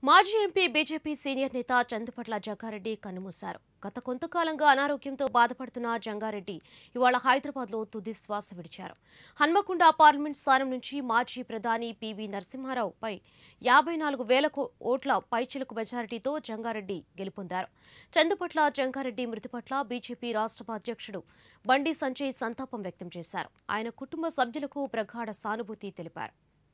మాజీ MP BJP senior నేత చందుపట్ల జగ్గారెడ్డి కన్నుమూశారు గత కొంతకాలంగా అనారోగ్యంతో బాధపడుతున్న జంగారెడ్డి ఇవాళ హైదరాబాద్లో తుది శ్వాస విడిచారు హన్మకొండ పార్లమెంట్ స్థానం నుంచి మాజీ ప్రధాని పివి నరసింహారావుపై యాభై నాలుగు వేల కో- ఓట్ల పైచిలుకు మెజారిటీతో జంగారెడ్డి గెలుపొందారు చందుపట్ల జంగారెడ్డి మృతి పట్ల బీజేపీ రాష్ట్ర అధ్యక్షుడు బండి సంజయ్ సంతాపం వ్యక్తం చేశారు ఆయన కుటుంబ సభ్యులకు ప్రగాఢ సానుభూతి తెలిపారు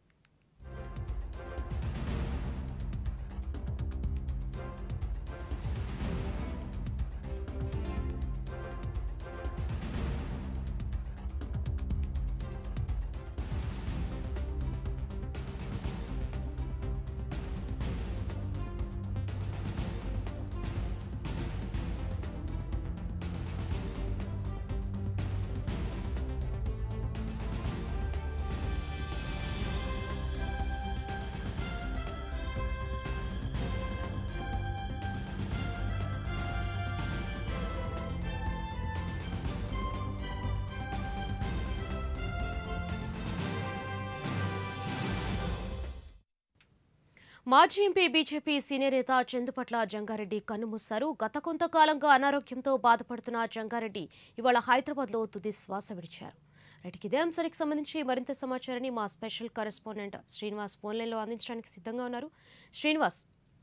మాజీ ఎంపీ బీజేపీ సీనియర్ నేత చందుపట్ల జంగారెడ్డి కన్నుమూశారు గత కొంతకాలంగా అనారోగ్యంతో బాధపడుతున్న జంగారెడ్డి ఇవాళ హైదరాబాద్లో తుది శ్వాస విడిచారు రైట్కి ఇదే అంశానికి సంబంధించి మరింత సమాచారాన్ని మా స్పెషల్ కరెస్పాండెంట్ శ్రీనివాస్ ఫోన్లైన్లో అందించడానికి సిద్ధంగా ఉన్నారు శ్రీనివాస్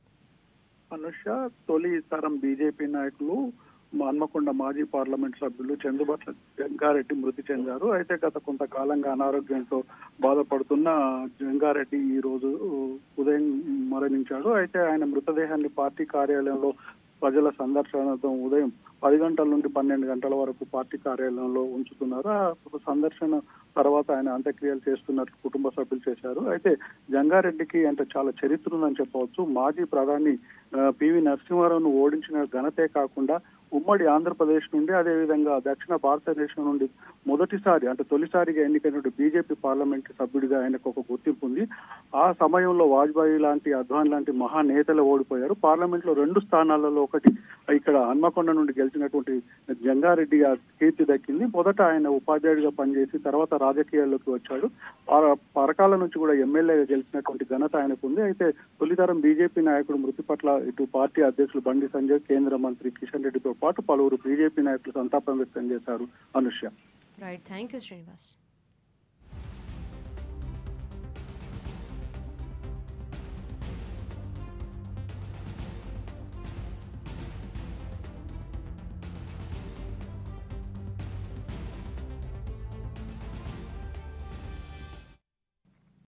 అనుష తొలి తరం బీజేపీ నాయకులు హన్మకొండ మాజీ పార్లమెంట్ సభ్యులు చందుబట్ల జంగారెడ్డి మృతి చెందారు అయితే గత కొంతకాలంగా అనారోగ్యంతో బాధపడుతున్న జంగారెడ్డి ఈ రోజు ఉదయం మరణించాడు అయితే ఆయన మృతదేహాన్ని పార్టీ కార్యాలయంలో ప్రజల సందర్శనతో ఉదయం పది గంటల నుండి పన్నెండు గంటల వరకు పార్టీ కార్యాలయంలో ఉంచుతున్నారు ఆ సందర్శన తర్వాత ఆయన అంత్యక్రియలు చేస్తున్నట్లు కుటుంబ సభ్యులు చేశారు అయితే జంగారెడ్డికి అంటే చాలా చరిత్ర ఉందని చెప్పవచ్చు మాజీ ప్రధాని ఆ, పివి నరసింహారావును ఓడించిన ఘనతే కాకుండా ఉమ్మడి ఆంధ్రప్రదేశ్ నుండి అదేవిధంగా దక్షిణ భారతదేశం నుండి మొదటిసారి అంటే తొలిసారిగా ఎన్నికైనటువంటి బీజేపీ పార్లమెంట్ సభ్యుడిగా ఆయనకు ఒక గుర్తింపు ఉంది ఆ సమయంలో వాజ్పేయి లాంటి అద్వాన్ లాంటి మహానేతలు ఓడిపోయారు పార్లమెంట్ లో రెండు స్థానాలలో ఒకటి ఇక్కడ హన్మకొండ నుండి గెలిచినటువంటి జంగారెడ్డి ఆ కీర్తి దక్కింది మొదట ఆయన ఉపాధ్యాయుడిగా పనిచేసి తర్వాత రాజకీయాల్లోకి వచ్చాడు పర- పరకాల నుంచి కూడా ఎమ్మెల్యేగా గెలిచినటువంటి ఘనత ఆయనకు ఉంది అయితే తొలితరం బీజేపీ నాయకుడు మృతి పట్ల ఇటు పార్టీ అధ్యక్షులు బండి సంజయ్ కేంద్ర మంత్రి కిషన్ రెడ్డితో పాటు పలువురు బీజేపీ నాయకులు సంతాపం వ్యక్తం చేశారు Anushya right thank you Srinivas